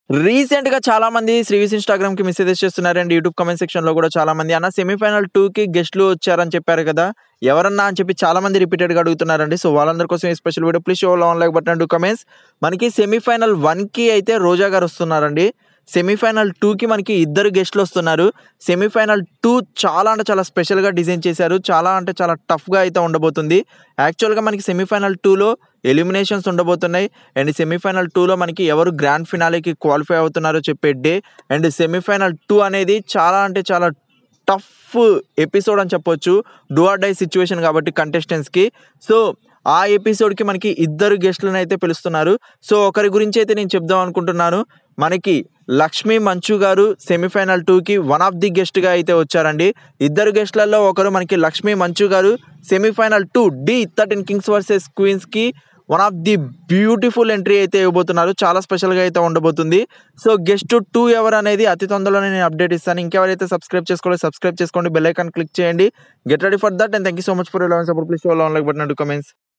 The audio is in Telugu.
రీసెంట్‌గా చాలామంది శ్రీవిస్ ఇన్‌స్టాగ్రామ్‌కి మెసేజెస్ చేస్తున్నారండి. యూట్యూబ్ కామెంట్ సెక్షన్‌లో గూడా చాలామంది అన్న సెమీఫైనల్ 2కి గెస్ట్‌లు వచ్చారని చెప్పారు కదా! ఎవరన్నా అని చెప్పి చాలామంది రిపీటెడ్‌గా అడుగుతున్నారండి. సో, వాళ్ళందరి కోసం ఈ special video. Please show on like button and do comments. మనకి సెమీఫైనల్ 1కి అయితే రోజా గారు వస్తున్నారండి. సెమీఫైనల్ 2కి మనకి ఇద్దరు గెస్ట్‌లు వస్తున్నారు. సెమీఫైనల్ 2 చాలా అంటే చాలా స్పెషల్‌గా డిజైన్ చేశారు. చాలా అంటే చాలా టఫ్‌గా అయితే ఉండబోతుంది. యాక్చువల్‌గా మనకి సెమీఫైనల్ 2లో ఎలిమినేషన్స్ ఉండబోతున్నాయి. అండ్ సెమీఫైనల్ 2లో మనకి ఎవరు గ్రాండ్ ఫినాలేకి క్వాలిఫై అవుతున్నారో చెప్పే డే. అండ్ సెమీఫైనల్ 2 అనేది చాలా అంటే చాలా టఫ్ ఎపిసోడ్ అని చెప్పొచ్చు. డూ ఆర్ డై సిట్యుయేషన్ కాబట్టి కంటెస్టెంట్స్‌కి. సో, ఆ ఎపిసోడ్‌కి మనకి ఇద్దరు గెస్ట్‌లనైతే పిలుస్తున్నారు. సో, ఒకరి గురించి అయితే నేను చెప్దాం అనుకుంటున్నాను. మనకి లక్ష్మీ మంచు గారు సెమీఫైనల్ 2కి వన్ ఆఫ్ ది గెస్ట్‌గా అయితే వచ్చారండి. ఇద్దరు గెస్ట్‌లలో ఒకరు మనకి లక్ష్మీ మంచు గారు సెమీఫైనల్ 2 డి13 కింగ్స్ వర్సెస్ క్వీన్స్‌కి one of the beautiful entry అయితే ఇవ్వబోతున్నారు. చాలా స్పెషల్‌గా అయితే ఉండబోతుంది. సో, గెస్ట్ 2 ఎవరనేది అతి తొందరలోనే నేను అప్డేట్ ఇస్తాను. ఇంకెవరైతే సబ్స్క్రైబ్ చేసుకోలేదో సబ్స్క్రైబ్ చేసుకోండి. బెల్ ఐకాన్ క్లిక్ చేయండి. Get ready for that and thank you so much for your love and support. Please show love like button and do comments.